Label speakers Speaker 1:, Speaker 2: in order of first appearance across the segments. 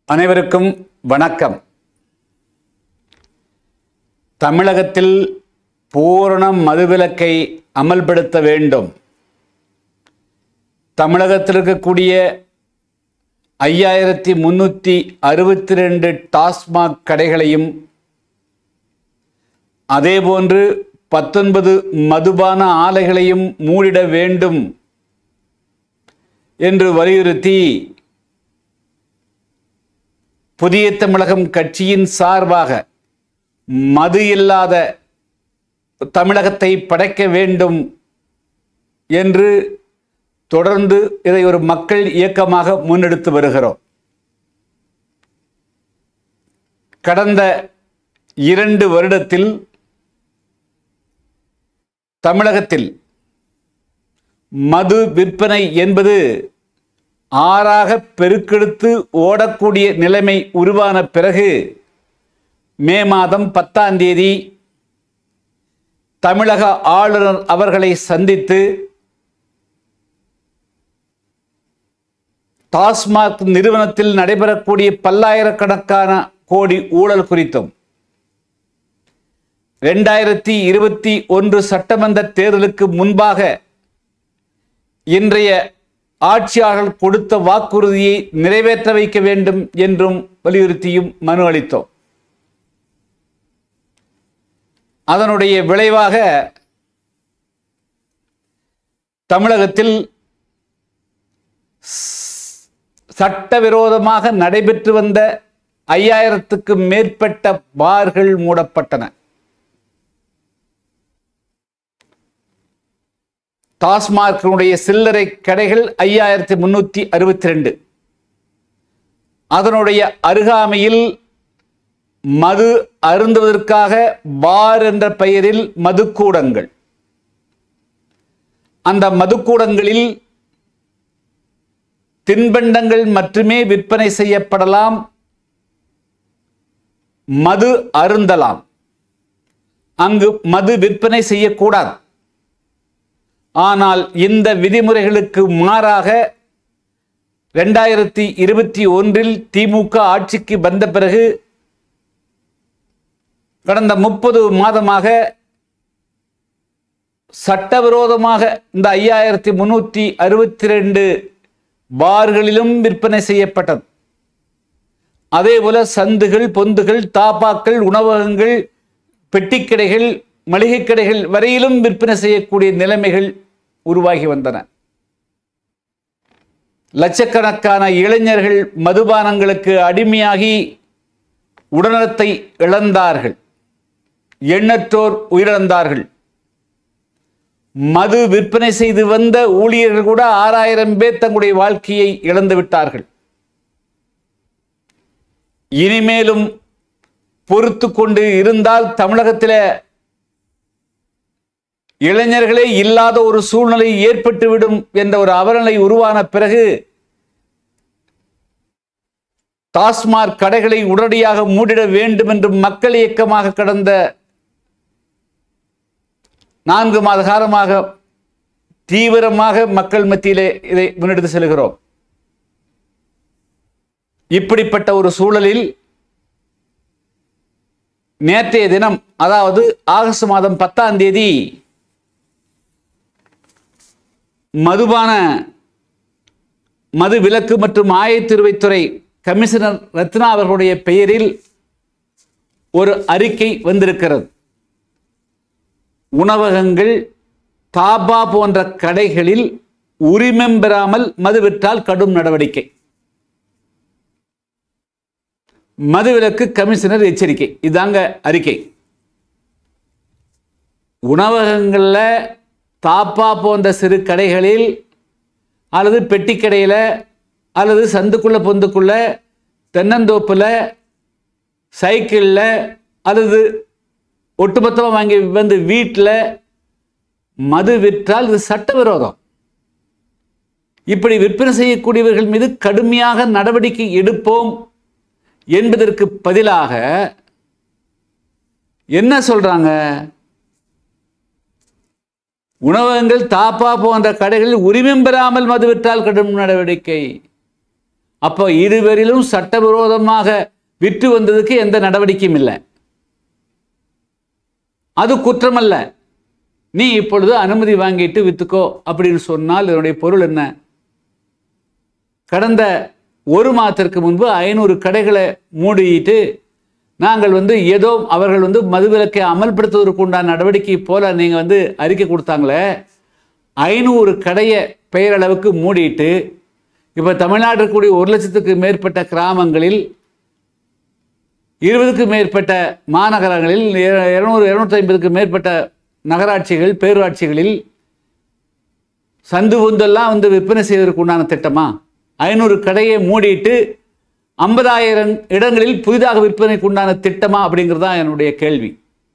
Speaker 1: அனைவருக்கும் வணக்கம் தமிழகத்தில் பூரண மதுவிலக்கை அமல்படுத்த வேண்டும் தமிழகத்தில் இருக்கக்கூடிய ஐயாயிரத்தி முன்னூற்றி அறுபத்தி ரெண்டு டாஸ்மாக் கடைகளையும் அதேபோன்று பத்தொன்பது மதுபான ஆலைகளையும் மூடிட வேண்டும் என்று வலியுறுத்தி புதிய தமிழகம் கட்சியின் சார்பாக மது இல்லாத தமிழகத்தை படைக்க வேண்டும் என்று தொடர்ந்து இதை ஒரு மக்கள் இயக்கமாக முன்னெடுத்து வருகிறோம் கடந்த இரண்டு வருடத்தில் தமிழகத்தில் மது விற்பனை என்பது ஆறாக பெருக்கெடுத்து ஓடக்கூடிய நிலைமை உருவான பிறகு மே மாதம் பத்தாம் தேதி தமிழக ஆளுநர் அவர்களை சந்தித்து டாஸ்மாக் நிறுவனத்தில் நடைபெறக்கூடிய பல்லாயிரக்கணக்கான கோடி ஊழல் குறித்தும் ரெண்டாயிரத்தி இருபத்தி ஒன்று சட்டமன்ற தேர்தலுக்கு முன்பாக இன்றைய ஆட்சியாளர்கள் கொடுத்த வாக்குறுதியை நிறைவேற்ற வைக்க வேண்டும் என்றும் வலியுறுத்தியும் மனு அளித்தோம் அதனுடைய விளைவாக தமிழகத்தில் சட்டவிரோதமாக நடைபெற்று வந்த ஐயாயிரத்துக்கு மேற்பட்ட பார்கள் மூடப்பட்டன டாஸ்மார்க்கினுடைய சில்லறை கடைகள் ஐயாயிரத்தி முன்னூற்றி அறுபத்தி ரெண்டு அதனுடைய அருகாமையில் மது அருந்துவதற்காக பார் என்ற பெயரில் மதுக்கூடங்கள் அந்த மதுக்கூடங்களில் தின்பண்டங்கள் மட்டுமே விற்பனை செய்யப்படலாம் மது அருந்தலாம் அங்கு மது விற்பனை செய்யக்கூடாது ஆனால் இந்த விதிமுறைகளுக்கு மாறாக ரெண்டாயிரத்தி இருபத்தி ஒன்றில் திமுக ஆட்சிக்கு வந்த பிறகு கடந்த முப்பது மாதமாக சட்டவிரோதமாக இந்த ஐயாயிரத்தி முன்னூற்றி அறுபத்தி ரெண்டு பார்களிலும் விற்பனை செய்யப்பட்டது அதே போல சந்துகள் பொந்துகள் தாப்பாக்கள் உணவகங்கள் பெட்டிக்கடைகள் மளிகை கடைகள் வரையிலும் விற்பனை செய்யக்கூடிய நிலைமைகள் உருவாகி வந்தன லட்சக்கணக்கான இளைஞர்கள் மதுபானங்களுக்கு அடிமையாகி உடல்நலத்தை இழந்தார்கள் எண்ணற்றோர் உயிரிழந்தார்கள் மது விற்பனை செய்து வந்த ஊழியர்கள் கூட ஆறாயிரம் பேர் தங்களுடைய வாழ்க்கையை இழந்து விட்டார்கள் இனிமேலும் பொறுத்து கொண்டு இருந்தால் தமிழகத்தில் இளைஞர்களே இல்லாத ஒரு சூழ்நிலை ஏற்பட்டுவிடும் என்ற ஒரு அவலநிலை உருவான பிறகு டாஸ்மாக் கடைகளை உடனடியாக மூடிட வேண்டும் என்று மக்கள் இயக்கமாக கடந்த நான்கு மாத காலமாக தீவிரமாக மக்கள் மத்தியிலே இதை முன்னெடுத்து செல்கிறோம் இப்படிப்பட்ட ஒரு சூழலில் நேற்றைய தினம் அதாவது ஆகஸ்ட் மாதம் பத்தாம் தேதி மதுபான மது விலக்கு மற்றும் ஆயத்திருவைத்துறை கமிஷனர் ரத்னா அவர்களுடைய பெயரில் ஒரு அறிக்கை வந்திருக்கிறது உணவகங்கள் தாபா போன்ற கடைகளில் உரிமம் பெறாமல் மது விற்றால் கடும் நடவடிக்கை மதுவிலக்கு கமிஷனர் எச்சரிக்கை இதாங்க அறிக்கை உணவகங்களில் தாப்பா போன்ற சிறு கடைகளில் அல்லது பெட்டி கடையில் அல்லது சந்துக்குள்ள பொந்துக்குள்ள தென்னந்தோப்பில் சைக்கிளில் அல்லது ஒட்டுமொத்தமாக வாங்கி வந்து வீட்டில் மது விற்றால் இது சட்டவிரோதம் இப்படி விற்பனை செய்யக்கூடியவர்கள் மீது கடுமையாக நடவடிக்கை எடுப்போம் என்பதற்கு பதிலாக என்ன சொல்றாங்க உணவகங்கள் தாப்பா போன்ற கடைகளில் உரிமம் பெறாமல் மது விற்றால் கடும் நடவடிக்கை அப்போ இருவரிலும் சட்டவிரோதமாக விற்று வந்ததுக்கு எந்த நடவடிக்கையும் இல்லை அது குற்றமல்ல நீ இப்பொழுது அனுமதி வாங்கிட்டு வித்துக்கோ அப்படின்னு சொன்னால் இதனுடைய பொருள் என்ன கடந்த ஒரு மாதத்திற்கு முன்பு ஐநூறு கடைகளை மூடிட்டு நாங்கள் வந்து ஏதோ அவர்கள் வந்து மதுவிலக்கை அமல்படுத்துவதற்கு உண்டான நடவடிக்கை போல நீங்கள் வந்து அறிக்கை கொடுத்தாங்களே ஐநூறு கடையை பெயரளவுக்கு மூடிட்டு இப்போ தமிழ்நாட்டில் இருக்கக்கூடிய ஒரு லட்சத்துக்கு மேற்பட்ட கிராமங்களில் இருபதுக்கு மேற்பட்ட மாநகரங்களில் இர- இருநூறு இருநூற்றி ஐம்பதுக்கு மேற்பட்ட நகராட்சிகள் பேரூராட்சிகளில் சந்து உந்தெல்லாம் வந்து விற்பனை செய்வதற்கு உண்டான திட்டமா ஐநூறு கடையை மூடிட்டு ஐம்பதாயிரம் இடங்களில் புதிதாக விற்பனைக்கு உண்டான திட்டமா அப்படிங்கிறது தான் என்னுடைய கேள்வி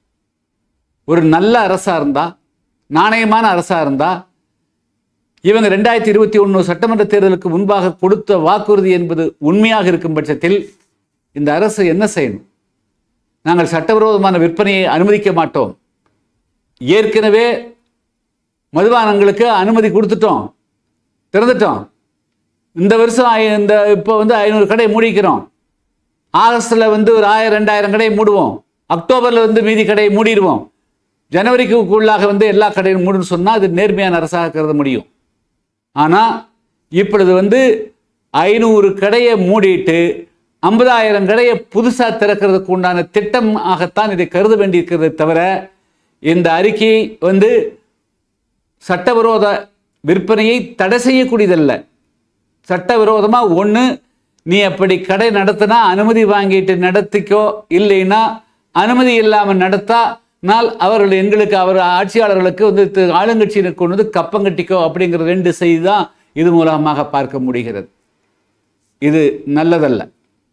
Speaker 1: ஒரு நல்ல அரசா இருந்தா நாணயமான அரசா இருந்தா இவங்க ரெண்டாயிரத்தி இருபத்தி ஒன்று சட்டமன்ற தேர்தலுக்கு முன்பாக கொடுத்த வாக்குறுதி என்பது உண்மையாக இருக்கும் பட்சத்தில் இந்த அரசு என்ன செய்யணும் நாங்கள் சட்டவிரோதமான விற்பனையை அனுமதிக்க மாட்டோம் ஏற்கனவே மதுபானங்களுக்கு அனுமதி கொடுத்துட்டோம் திறந்துட்டோம் இந்த வருஷம் ஐ- இந்த இப்போ வந்து ஐநூறு கடை மூடிக்கிறோம் ஆகஸ்டில் வந்து ஒரு ஆயிரம் ரெண்டாயிரம் கடை மூடுவோம் அக்டோபரில் வந்து மீதி கடையை மூடிடுவோம் ஜனவரிக்கு உள்ளாக வந்து எல்லா கடையும் மூடுன்னு சொன்னால் அது நேர்மையான அரசாக கருத முடியும் ஆனால் இப்பொழுது வந்து ஐநூறு கடையை மூடிட்டு ஐம்பதாயிரம் கடையை புதுசாக திறக்கிறதுக்கு உண்டான திட்டம் ஆகத்தான் இதை கருத வேண்டியிருக்கிறதே தவிர இந்த அறிக்கை வந்து சட்டவிரோத விற்பனையை தடை செய்யக்கூடியதல்ல சட்டவிரோதமாக ஒன்று நீ அப்படி கடை நடத்தினா அனுமதி வாங்கிட்டு நடத்திக்கோ இல்லைன்னா அனுமதி இல்லாமல் நடத்தானால் அவர்கள் எங்களுக்கு அவர் ஆட்சியாளர்களுக்கு வந்து தி- ஆளுங்கட்சியினர் கொண்டு வந்து கப்பம் கட்டிக்கோ அப்படிங்கிற ரெண்டு செய்தி தான் இது மூலமாக பார்க்க முடிகிறது இது நல்லதல்ல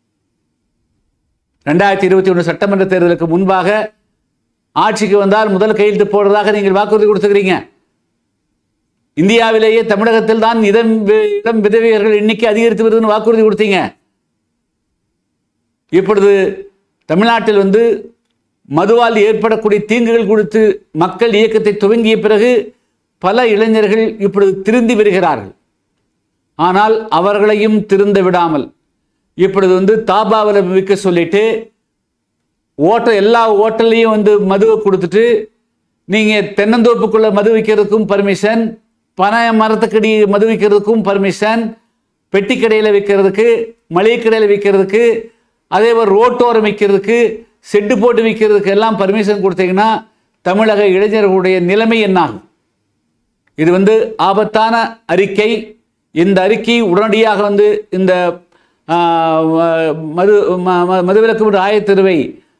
Speaker 1: ரெண்டாயிரத்தி இருபத்தி ஒன்று சட்டமன்ற தேர்தலுக்கு முன்பாக ஆட்சிக்கு வந்தால் முதல் கையெழுத்து போடுறதாக நீங்கள் வாக்குறுதி கொடுத்துக்கிறீங்க இந்தியாவிலேயே தமிழகத்தில் தான் இதம் வி- இளம் விதவையர்கள் எண்ணிக்கை அதிகரித்து வருதுன்னு வாக்குறுதி கொடுத்தீங்க இப்பொழுது தமிழ்நாட்டில் வந்து மதுவால் ஏற்படக்கூடிய தீங்குகள் குறித்து மக்கள் இயக்கத்தை துவங்கிய பிறகு பல இளைஞர்கள் இப்பொழுது திருந்தி வருகிறார்கள் ஆனால் அவர்களையும் திருந்த விடாமல் இப்பொழுது வந்து தாபாவில் விற்க சொல்லிட்டு ஓட்டல் எல்லா ஹோட்டல்லையும் வந்து மதுவை கொடுத்துட்டு நீங்கள் தென்னந்தோப்புக்குள்ள மது விற்கிறதுக்கும் பர்மிஷன் பனை மரத்துக்கடி மது விற்கிறதுக்கும் பர்மிஷன் பெட்டி கடையில் விற்கிறதுக்கு மளிகை கடையில் விற்கிறதுக்கு அதே மாதிரி ரோட்டோரம் விற்கிறதுக்கு செட்டு போட்டு விற்கிறதுக்கு எல்லாம் பர்மிஷன் கொடுத்தீங்கன்னா தமிழக இளைஞர்களுடைய நிலைமை என்னாகும் இது வந்து ஆபத்தான அறிக்கை இந்த அறிக்கை உடனடியாக வந்து இந்த ஆ, மது ம- ம- மதுவிலக்கு மற்றும் ஆயத்திருவை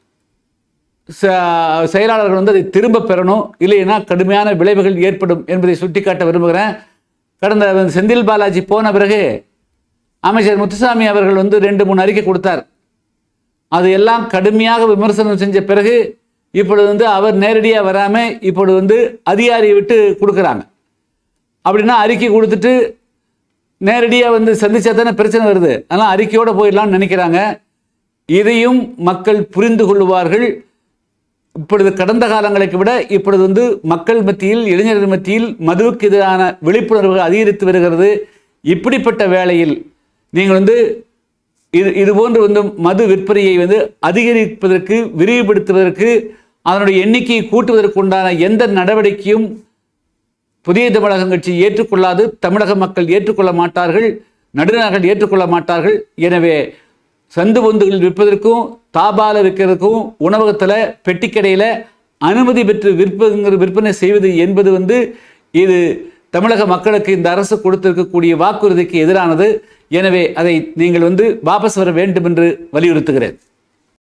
Speaker 1: ச- செயலாளர்கள் வந்து அதை திரும்ப பெறணும் இல்லைன்னா கடுமையான விளைவுகள் ஏற்படும் என்பதை சுட்டிக்காட்ட விரும்புகிறேன் கடந்த செந்தில் பாலாஜி போன பிறகு அமைச்சர் முத்துசாமி அவர்கள் வந்து ரெண்டு மூணு அறிக்கை கொடுத்தார் அது எல்லாம் கடுமையாக விமர்சனம் செஞ்ச பிறகு இப்பொழுது வந்து அவர் நேரடியாக வராமல் இப்பொழுது வந்து அதிகாரியை விட்டு கொடுக்குறாங்க அப்படின்னா அறிக்கை கொடுத்துட்டு நேரடியாக வந்து சந்திச்சா தானே பிரச்சனை வருது அதனால் அறிக்கையோடு போயிடலாம்னு நினைக்கிறாங்க இதையும் மக்கள் புரிந்து கொள்வார்கள் இப்பொழுது கடந்த காலங்களுக்கு விட இப்பொழுது வந்து மக்கள் மத்தியில் இளைஞர்கள் மத்தியில் மதுவுக்கு எதிரான விழிப்புணர்வு அதிகரித்து வருகிறது இப்படிப்பட்ட வேளையில் நீங்கள் வந்து இது இது போன்று வந்து மது விற்பனையை வந்து அதிகரிப்பதற்கு விரிவுபடுத்துவதற்கு அதனுடைய எண்ணிக்கையை கூட்டுவதற்கு உண்டான எந்த நடவடிக்கையும் புதிய தமிழகம் கட்சி ஏற்றுக்கொள்ளாது தமிழக மக்கள் ஏற்றுக்கொள்ள மாட்டார்கள் நடுநார்கள் ஏற்றுக்கொள்ள மாட்டார்கள் எனவே சந்து பொந்துகள் விற்பதற்கும் தாபால விற்கிறதுக்கும் உணவகத்தில் பெட்டிக்கடையில் அனுமதி பெற்று விற்பதுங்கிற விற்பனை செய்வது என்பது வந்து இது தமிழக மக்களுக்கு இந்த அரசு கொடுத்திருக்கக்கூடிய வாக்குறுதிக்கு எதிரானது எனவே அதை நீங்கள் வந்து வாபஸ் வர வேண்டும் என்று வலியுறுத்துகிறேன்